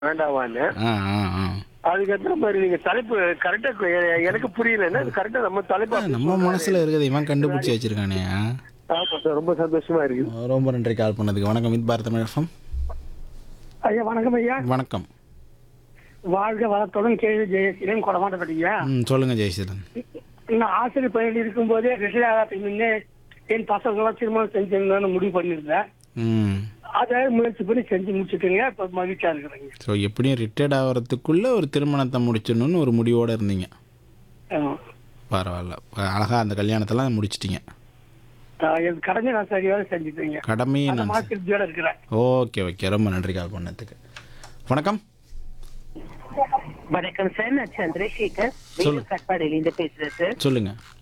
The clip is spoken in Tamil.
வேண்டாமான்னு ஆ ஆ ஆ அதுக்கேற்ற மாதிரி நீங்க தலைப்பு கரெக்டா எனக்கு புரியலன்னா தலைப்பு நம்ம தலைப்பு அப்படி நம்ம மனசுல இருக்கிறது இவன் கண்டுபிடிச்சி வச்சிருக்கானே ஆ? ஆமா சார் ரொம்ப சந்தோஷமா இருக்கு ரொம்ப நன்றி கால் பண்ணதுக்கு வணக்கம் வித் பாரத் தமிழ் FM. ஐயா வணக்கம் ஐயா வணக்கம் வாழ்க வளத்துடன் கேள்வி ஜெயசீலன் கொடமாட்டப்பட்டீங்க ம் சொல்லுங்க ஜெயசீலன் நான் ஆசிரியர் பணியில் இருக்கும்போதே ரிட்டையர் ஆகிறதுக்கு முன்னே என் பசங்களாம் திருமணம் செஞ்சிருந்தேன்னு முடிவு பண்ணியிருந்தேன் ம் அதை முயற்சி பண்ணி செஞ்சு முடிச்சுட்டுங்க இப்போ மகிழ்ச்சியா இருக்கிறேங்க ஸோ எப்படியும் ரிட்டையர்ட் ஆகிறதுக்குள்ள ஒரு திருமணத்தை முடிச்சிடணும்னு ஒரு முடிவோடு இருந்தீங்க ஆமா. பரவாயில்ல அழகா அந்த கல்யாணத்தெல்லாம் முடிச்சிட்டீங்க ஆஹ் என் கடமை நான் சரியாக செஞ்சுட்டேங்க கடமையை அந்த நான் மாசியோட இருக்கிறேன் ஓகே ஓகே ரொம்ப நன்றி கால் பண்ணதுக்கு வணக்கம் வணக்கம் சார் நான் சந்திரசேகர் சொல்லு. வேலூர் கட்பாடியில இருந்து பேசுறேன் சார் சொல்லுங்க